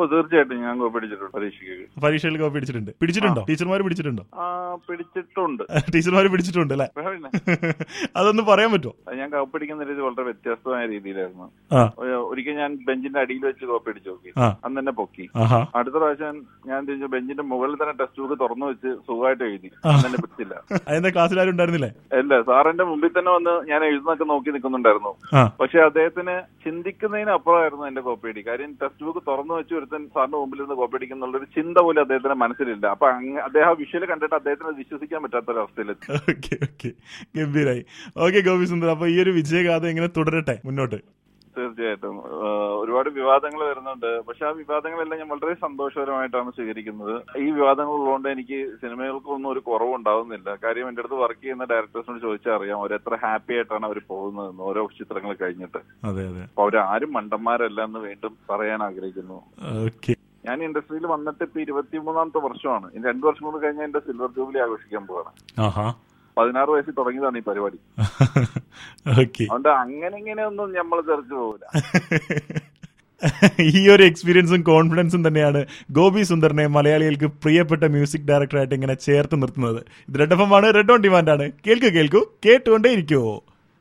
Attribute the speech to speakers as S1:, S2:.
S1: ഓ തീർച്ചയായിട്ടും ഞാൻ കോപ്പി അടിച്ചിട്ടുണ്ട് പരീക്ഷയ്ക്ക്
S2: പരീക്ഷയിൽ കോപ്പി അടിച്ചിട്ടുണ്ട് പിടിച്ചിട്ടുണ്ടോ ടീച്ചർമാർ പിടിച്ചിട്ടുണ്ടോ
S1: ആ പിടിച്ചിട്ടുണ്ട്
S2: ടീച്ചർമാർ പിടിച്ചിട്ടുണ്ട് അല്ലേ
S1: പിന്നെ
S2: അതൊന്ന് പറയാൻ പറ്റുമോ
S1: അത് ഞാൻ കോപ്പി അടിക്കുന്ന രീതി വളരെ വ്യത്യസ്തമായ രീതിയിലായിരുന്നു
S2: ആ
S1: ഒ- ഒരിക്കൽ ഞാൻ ബെഞ്ചിന്റെ അടിയിൽ വെച്ച് കോപ്പി അടിച്ചു നോക്കി
S2: ആ.
S1: അന്ന് തന്നെ പൊക്കി
S2: ആഹാ
S1: അടുത്ത പ്രാവശ്യം ഞാൻ തിരിച്ചു ബെഞ്ചിന്റെ മുകളിൽ തന്നെ ടെക്സ്റ്റ് ബുക്ക് തുറന്നു വെച്ച് സുഖമായിട്ട് എഴുതി അന്ന് തന്നെ പിടിച്ചില്ല
S2: അതെന്താ ക്ലാസ്സിൽ ആരും ഉണ്ടായിരുന്നില്ലേ
S1: അല്ല സാറിന്റെ മുമ്പിൽ തന്നെ വന്ന് ഞാൻ എഴുതുന്നൊക്കെ നോക്കി നിൽക്കുന്നുണ്ടായിരുന്നു
S2: ആ
S1: പക്ഷെ അദ്ദേഹത്തിന് ചിന്തിക്കുന്നതിന് അപ്പുറമായിരുന്നു എന്റെ കോപ്പി അടി കാര്യം ടെക്സ്റ്റ് ബുക്ക് തുറന്നു വെച്ച് ഒരുത്തൻ സാറിന്റെ മുമ്പിൽ നിന്ന് കോപ്പി അടിക്കുന്നുള്ള ഒരു ചിന്ത പോലും അദ്ദേഹത്തിന്റെ മനസ്സിലില്ല അപ്പൊ അങ്ങ് അദ്ദേഹം ആ വിഷ്വൽ കണ്ടിട്ട് അദ്ദേഹത്തിന് അത് വിശ്വസിക്കാൻ പറ്റാത്ത ഒരവസ്ഥയിലെത്തി
S2: ഓക്കെ ഓക്കെ ഗംഭീരായി ഓക്കെ ഗോപി സുന്ദർ അപ്പൊ ഈ ഒരു വിജയഗാഥ ഇങ്ങനെ തുടരട്ടെ മുന്നോട്ട്
S1: തീർച്ചയായിട്ടും ആ, ഒരുപാട് വിവാദങ്ങൾ വരുന്നുണ്ട് പക്ഷെ ആ വിവാദങ്ങളെല്ലാം ഞാൻ വളരെ സന്തോഷകരമായിട്ടാണ് സ്വീകരിക്കുന്നത് ഈ വിവാദങ്ങൾ ഉള്ളതുകൊണ്ട് എനിക്ക് സിനിമകൾക്കൊന്നും ഒരു കുറവുണ്ടാവുന്നില്ല കാര്യം എന്റെ അടുത്ത് വർക്ക് ചെയ്യുന്ന ഡയറക്ടേഴ്സിനോട് ചോദിച്ചാൽ അറിയാം അവർ എത്ര ഹാപ്പി ആയിട്ടാണ് അവർ പോകുന്നതെന്ന് ഓരോ ചിത്രങ്ങൾ കഴിഞ്ഞിട്ട്
S2: അതെ അതെ
S1: അപ്പൊ അവരാരും മണ്ടന്മാരല്ല എന്ന് വീണ്ടും പറയാൻ ആഗ്രഹിക്കുന്നു
S2: ഓക്കെ
S1: ഞാൻ ഇൻഡസ്ട്രിയിൽ വന്നിട്ട് ഇപ്പൊ ഇരുപത്തിമൂന്നാമത്തെ വർഷമാണ് ഇനി രണ്ടു വർഷം കൂടി കഴിഞ്ഞാൽ എന്റെ സിൽവർ ജൂബിലി ആഘോഷിക്കാൻ പോവാണ്
S2: ആഹാ
S1: പതിനാറ് വയസ്സിൽ തുടങ്ങിയതാണ് ഈ പരിപാടി
S2: ഓക്കെ
S1: അതുകൊണ്ട് അങ്ങനെ ഇങ്ങനെ ഒന്നും നമ്മൾ തെറിച്ചു പോകില്ല
S2: ഈ ഒരു എക്സ്പീരിയൻസും കോൺഫിഡൻസും തന്നെയാണ് ഗോപി സുന്ദറിനെ മലയാളികൾക്ക് പ്രിയപ്പെട്ട മ്യൂസിക് ഡയറക്ടറായിട്ട് ഇങ്ങനെ ചേർത്ത് നിർത്തുന്നത് ഇത് റെഡ് എഫ് എം ആണ് റെഡ് ഓൺ ഡിമാൻഡ് ആണ് കേൾക്കൂ കേൾക്കൂ കേട്ടുകൊണ്ടേ ഇരിക്കുവോ